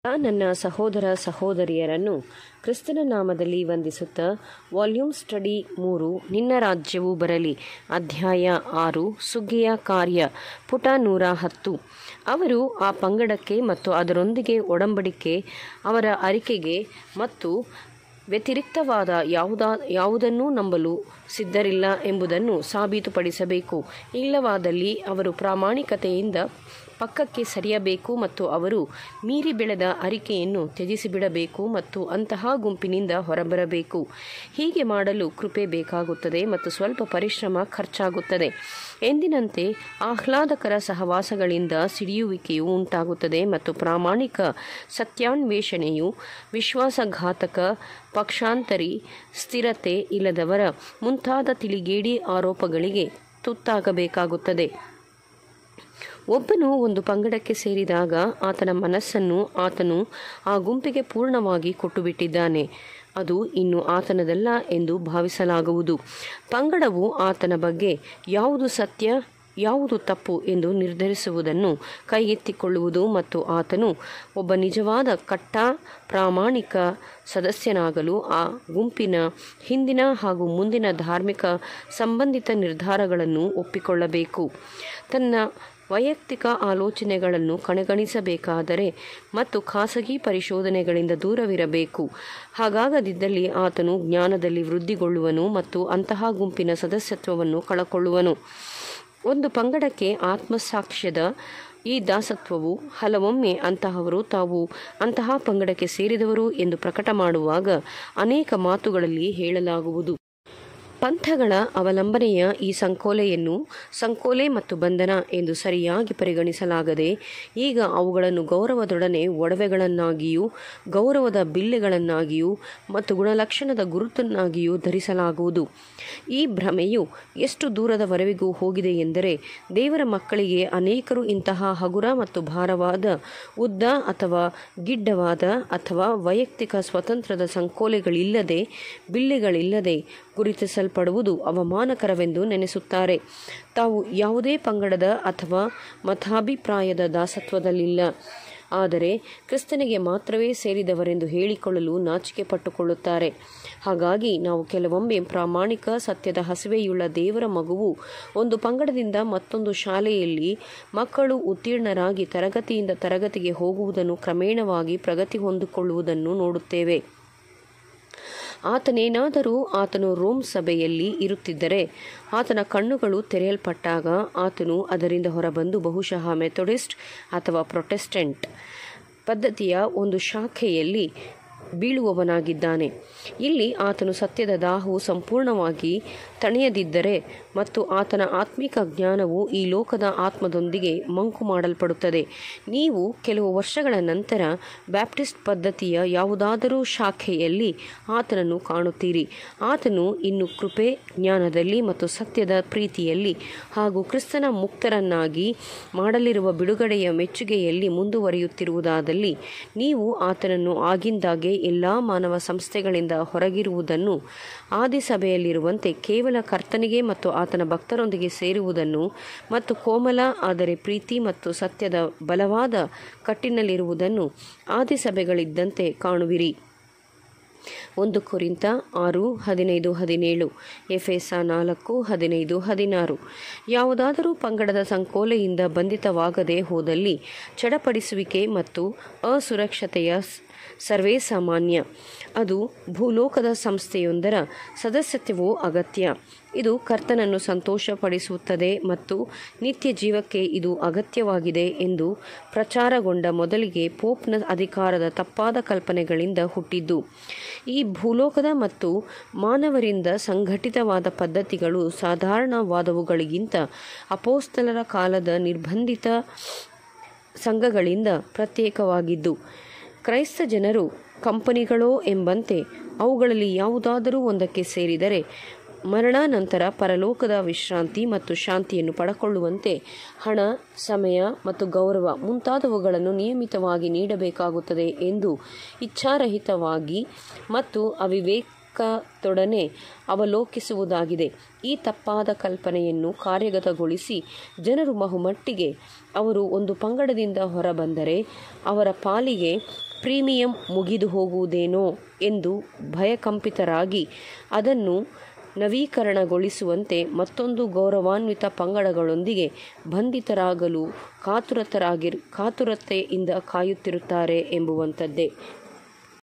ನನ್ನ ಸಹೋದರ ಸಹೋದರಿಯರನ್ನು ಕ್ರಿಸ್ತನ ನಾಮದಲ್ಲಿ ವಂದಿಸುತ್ತಾ ವಾಲ್ಯೂಮ್ ಸ್ಟಡಿ ಮೂರು ನಿನ್ನ ರಾಜ್ಯವು ಬರಲಿ ಅಧ್ಯಾಯ ಆರು ಸುಗ್ಗಿಯ ಕಾರ್ಯ ಪುಟ ನೂರ ಹತ್ತು ಅವರು ಆ ಪಂಗಡಕ್ಕೆ ಮತ್ತು ಅದರೊಂದಿಗೆ ಒಡಂಬಡಿಕೆ ಅವರ ಅರಿಕೆಗೆ ಮತ್ತು ವ್ಯತಿರಿಕ್ತವಾದ ಯಾವುದಾ ಯಾವುದನ್ನೂ ನಂಬಲು ಸಿದ್ಧರಿಲ್ಲ ಎಂಬುದನ್ನು ಸಾಬೀತುಪಡಿಸಬೇಕು ಇಲ್ಲವಾದಲ್ಲಿ ಅವರು ಪ್ರಾಮಾಣಿಕತೆಯಿಂದ ಪಕ್ಕಕ್ಕೆ ಸರಿಯಬೇಕು ಮತ್ತು ಅವರು ಮೀರಿ ಬೆಳೆದ ಅರಿಕೆಯನ್ನು ತ್ಯಜಿಸಿಬಿಡಬೇಕು ಮತ್ತು ಅಂತಹ ಗುಂಪಿನಿಂದ ಹೊರಬರಬೇಕು ಹೀಗೆ ಮಾಡಲು ಕೃಪೆ ಬೇಕಾಗುತ್ತದೆ ಮತ್ತು ಸ್ವಲ್ಪ ಪರಿಶ್ರಮ ಖರ್ಚಾಗುತ್ತದೆ ಎಂದಿನಂತೆ ಆಹ್ಲಾದಕರ ಸಹವಾಸಗಳಿಂದ ಸಿಡಿಯುವಿಕೆಯು ಉಂಟಾಗುತ್ತದೆ ಮತ್ತು ಪ್ರಾಮಾಣಿಕ ಸತ್ಯಾನ್ವೇಷಣೆಯು ವಿಶ್ವಾಸಘಾತಕ ಪಕ್ಷಾಂತರಿ ಸ್ಥಿರತೆ ಇಲ್ಲದವರ ಮುಂತಾದ ತಿಳಿಗೇಡಿ ಆರೋಪಗಳಿಗೆ ತುತ್ತಾಗಬೇಕಾಗುತ್ತದೆ ಒಬ್ಬನು ಒಂದು ಪಂಗಡಕ್ಕೆ ಸೇರಿದಾಗ ಆತನ ಮನಸ್ಸನ್ನು ಆತನು ಆ ಗುಂಪಿಗೆ ಪೂರ್ಣವಾಗಿ ಕೊಟ್ಟುಬಿಟ್ಟಿದ್ದಾನೆ ಅದು ಇನ್ನು ಆತನದಲ್ಲ ಎಂದು ಭಾವಿಸಲಾಗುವುದು ಪಂಗಡವು ಆತನ ಬಗ್ಗೆ ಯಾವುದು ಸತ್ಯ ಯಾವುದು ತಪ್ಪು ಎಂದು ನಿರ್ಧರಿಸುವುದನ್ನು ಕೈಗೆತ್ತಿಕೊಳ್ಳುವುದು ಮತ್ತು ಆತನು ಒಬ್ಬ ನಿಜವಾದ ಕಟ್ಟ ಪ್ರಾಮಾಣಿಕ ಸದಸ್ಯನಾಗಲು ಆ ಗುಂಪಿನ ಹಿಂದಿನ ಹಾಗೂ ಮುಂದಿನ ಧಾರ್ಮಿಕ ಸಂಬಂಧಿತ ನಿರ್ಧಾರಗಳನ್ನು ಒಪ್ಪಿಕೊಳ್ಳಬೇಕು ತನ್ನ ವೈಯಕ್ತಿಕ ಆಲೋಚನೆಗಳನ್ನು ಕಣಗಣಿಸಬೇಕಾದರೆ ಮತ್ತು ಖಾಸಗಿ ಪರಿಶೋಧನೆಗಳಿಂದ ದೂರವಿರಬೇಕು ಹಾಗಾಗದಿದ್ದಲ್ಲಿ ಆತನು ಜ್ಞಾನದಲ್ಲಿ ವೃದ್ಧಿಗೊಳ್ಳುವನು ಮತ್ತು ಅಂತಹ ಗುಂಪಿನ ಸದಸ್ಯತ್ವವನ್ನು ಕಳಕೊಳ್ಳುವನು ಒಂದು ಪಂಗಡಕ್ಕೆ ಆತ್ಮಸಾಕ್ಷ್ಯದ ಈ ದಾಸತ್ವವು ಹಲವೊಮ್ಮೆ ಅಂತಹವರು ತಾವು ಅಂತಹ ಪಂಗಡಕ್ಕೆ ಸೇರಿದವರು ಎಂದು ಪ್ರಕಟ ಮಾಡುವಾಗ ಅನೇಕ ಮಾತುಗಳಲ್ಲಿ ಹೇಳಲಾಗುವುದು ಪಂಥಗಳ ಅವಲಂಬನೆಯ ಈ ಸಂಕೋಲೆಯನ್ನು ಸಂಕೋಲೆ ಮತ್ತು ಬಂಧನ ಎಂದು ಸರಿಯಾಗಿ ಪರಿಗಣಿಸಲಾಗದೆ ಈಗ ಅವುಗಳನ್ನು ಗೌರವದೊಡನೆ ಒಡವೆಗಳನ್ನಾಗಿಯೂ ಗೌರವದ ಬಿಲ್ಲೆಗಳನ್ನಾಗಿಯೂ ಮತ್ತು ಗುಣಲಕ್ಷಣದ ಗುರುತನ್ನಾಗಿಯೂ ಧರಿಸಲಾಗುವುದು ಈ ಭ್ರಮೆಯು ಎಷ್ಟು ದೂರದವರೆವಿಗೂ ಹೋಗಿದೆ ಎಂದರೆ ದೇವರ ಮಕ್ಕಳಿಗೆ ಅನೇಕರು ಇಂತಹ ಹಗುರ ಮತ್ತು ಭಾರವಾದ ಉದ್ದ ಅಥವಾ ಗಿಡ್ಡವಾದ ಅಥವಾ ವೈಯಕ್ತಿಕ ಸ್ವತಂತ್ರದ ಸಂಕೋಲೆಗಳಿಲ್ಲದೆ ಬಿಲ್ಲೆಗಳಿಲ್ಲದೆ ಗುರುತಿಸಲ್ಪಡುವುದು ಅವಮಾನಕರವೆಂದು ನೆನೆಸುತ್ತಾರೆ ತಾವು ಯಾವುದೇ ಪಂಗಡದ ಅಥವಾ ಮತಾಭಿಪ್ರಾಯದ ದಾಸತ್ವದಲ್ಲಿಲ್ಲ ಆದರೆ ಕ್ರಿಸ್ತನಿಗೆ ಮಾತ್ರವೇ ಸೇರಿದವರೆಂದು ಹೇಳಿಕೊಳ್ಳಲು ನಾಚಿಕೆ ಪಟ್ಟುಕೊಳ್ಳುತ್ತಾರೆ ಹಾಗಾಗಿ ನಾವು ಕೆಲವೊಮ್ಮೆ ಪ್ರಾಮಾಣಿಕ ಸತ್ಯದ ಹಸಿವೆಯುಳ್ಳ ದೇವರ ಮಗುವು ಒಂದು ಪಂಗಡದಿಂದ ಮತ್ತೊಂದು ಶಾಲೆಯಲ್ಲಿ ಮಕ್ಕಳು ಉತ್ತೀರ್ಣರಾಗಿ ತರಗತಿಯಿಂದ ತರಗತಿಗೆ ಹೋಗುವುದನ್ನು ಕ್ರಮೇಣವಾಗಿ ಪ್ರಗತಿ ಹೊಂದಿಕೊಳ್ಳುವುದನ್ನು ನೋಡುತ್ತೇವೆ ಆತನೇನಾದರೂ ಆತನು ರೋಮ್ ಸಭೆಯಲ್ಲಿ ಇರುತ್ತಿದ್ದರೆ ಆತನ ಕಣ್ಣುಗಳು ತೆರೆಯಲ್ಪಟ್ಟಾಗ ಆತನು ಅದರಿಂದ ಹೊರಬಂದು ಬಹುಶಃ ಮೆಥೊಡಿಸ್ಟ್ ಅಥವಾ ಪ್ರೊಟೆಸ್ಟೆಂಟ್ ಪದ್ಧತಿಯ ಒಂದು ಶಾಖೆಯಲ್ಲಿ ಬೀಳುವವನಾಗಿದ್ದಾನೆ ಇಲ್ಲಿ ಆತನು ಸತ್ಯದ ದಾಹವು ಸಂಪೂರ್ಣವಾಗಿ ತಣಿಯದಿದ್ದರೆ ಮತ್ತು ಆತನ ಆತ್ಮಿಕ ಜ್ಞಾನವು ಈ ಲೋಕದ ಆತ್ಮದೊಂದಿಗೆ ಮಂಕು ಮಾಡಲ್ಪಡುತ್ತದೆ ನೀವು ಕೆಲವು ವರ್ಷಗಳ ನಂತರ ಬ್ಯಾಪ್ಟಿಸ್ಟ್ ಪದ್ಧತಿಯ ಯಾವುದಾದರೂ ಶಾಖೆಯಲ್ಲಿ ಆತನನ್ನು ಕಾಣುತ್ತೀರಿ ಆತನು ಇನ್ನು ಕೃಪೆ ಜ್ಞಾನದಲ್ಲಿ ಮತ್ತು ಸತ್ಯದ ಪ್ರೀತಿಯಲ್ಲಿ ಹಾಗೂ ಕ್ರಿಸ್ತನ ಮುಕ್ತರನ್ನಾಗಿ ಮಾಡಲಿರುವ ಬಿಡುಗಡೆಯ ಮೆಚ್ಚುಗೆಯಲ್ಲಿ ಮುಂದುವರಿಯುತ್ತಿರುವುದಾದಲ್ಲಿ ನೀವು ಆತನನ್ನು ಆಗಿಂದಾಗೆ ಎಲ್ಲ ಮಾನವ ಸಂಸ್ಥೆಗಳಿಂದ ಹೊರಗಿರುವುದನ್ನು ಆದಿಸಭೆಯಲ್ಲಿರುವಂತೆ ಕೇವಲ ಕರ್ತನಿಗೆ ಮತ್ತು ಆತನ ಭಕ್ತರೊಂದಿಗೆ ಸೇರುವುದನ್ನು ಮತ್ತು ಕೋಮಲ ಆದರೆ ಪ್ರೀತಿ ಮತ್ತು ಸತ್ಯದ ಬಲವಾದ ಕಟ್ಟಿನಲ್ಲಿರುವುದನ್ನು ಆದಿಸಭೆಗಳಿದ್ದಂತೆ ಕಾಣುವಿರಿ ಒಂದು ಕುರಿತ ಆರು ಹದಿನೈದು ಹದಿನೇಳು ಎಫೆಸ ನಾಲ್ಕು ಹದಿನೈದು ಹದಿನಾರು ಯಾವುದಾದರೂ ಪಂಗಡದ ಸಂಕೋಲೆಯಿಂದ ಬಂಧಿತವಾಗದೆ ಹೋದಲ್ಲಿ ಚಡಪಡಿಸುವಿಕೆ ಮತ್ತು ಅಸುರಕ್ಷತೆಯ ಸರ್ವೇ ಸಾಮಾನ್ಯ ಅದು ಭೂಲೋಕದ ಸಂಸ್ಥೆಯೊಂದರ ಸದಸ್ಯತ್ವವು ಅಗತ್ಯ ಇದು ಕರ್ತನನ್ನು ಸಂತೋಷಪಡಿಸುತ್ತದೆ ಮತ್ತು ನಿತ್ಯ ಜೀವಕ್ಕೆ ಇದು ಅಗತ್ಯವಾಗಿದೆ ಎಂದು ಪ್ರಚಾರಗೊಂಡ ಮೊದಲಿಗೆ ಪೋಪ್ನ ಅಧಿಕಾರದ ತಪ್ಪಾದ ಕಲ್ಪನೆಗಳಿಂದ ಹುಟ್ಟಿದ್ದು ಈ ಭೂಲೋಕದ ಮತ್ತು ಮಾನವರಿಂದ ಸಂಘಟಿತವಾದ ಪದ್ಧತಿಗಳು ಸಾಧಾರಣವಾದವುಗಳಿಗಿಂತ ಅಪೋಸ್ತಲರ ಕಾಲದ ನಿರ್ಬಂಧಿತ ಸಂಘಗಳಿಂದ ಪ್ರತ್ಯೇಕವಾಗಿದ್ದು ಕ್ರೈಸ್ತ ಜನರು ಕಂಪನಿಗಳೋ ಎಂಬಂತೆ ಅವುಗಳಲ್ಲಿ ಯಾವುದಾದರೂ ಒಂದಕ್ಕೆ ಸೇರಿದರೆ ಮರಣಾನಂತರ ಪರಲೋಕದ ವಿಶ್ರಾಂತಿ ಮತ್ತು ಶಾಂತಿಯನ್ನು ಪಡಕೊಳ್ಳುವಂತೆ ಹಣ ಸಮಯ ಮತ್ತು ಗೌರವ ಮುಂತಾದವುಗಳನ್ನು ನಿಯಮಿತವಾಗಿ ನೀಡಬೇಕಾಗುತ್ತದೆ ಎಂದು ಇಚ್ಛಾರಹಿತವಾಗಿ ಮತ್ತು ಅವಿವೇಕದೊಡನೆ ಅವಲೋಕಿಸುವುದಾಗಿದೆ ಈ ತಪ್ಪಾದ ಕಲ್ಪನೆಯನ್ನು ಕಾರ್ಯಗತಗೊಳಿಸಿ ಜನರು ಬಹುಮಟ್ಟಿಗೆ ಅವರು ಒಂದು ಪಂಗಡದಿಂದ ಹೊರಬಂದರೆ ಅವರ ಪಾಲಿಗೆ ಪ್ರೀಮಿಯಂ ಮುಗಿದು ಹೋಗುವುದೇನೋ ಎಂದು ಭಯಕಂಪಿತರಾಗಿ ಅದನ್ನು ನವೀಕರಣಗೊಳಿಸುವಂತೆ ಮತ್ತೊಂದು ಗೌರವಾನ್ವಿತ ಪಂಗಡಗಳೊಂದಿಗೆ ಬಂಧಿತರಾಗಲು ಕಾತುರತರಾಗಿರ್ ಕಾತುರತೆಯಿಂದ ಕಾಯುತ್ತಿರುತ್ತಾರೆ ಎಂಬುವಂಥದ್ದೇ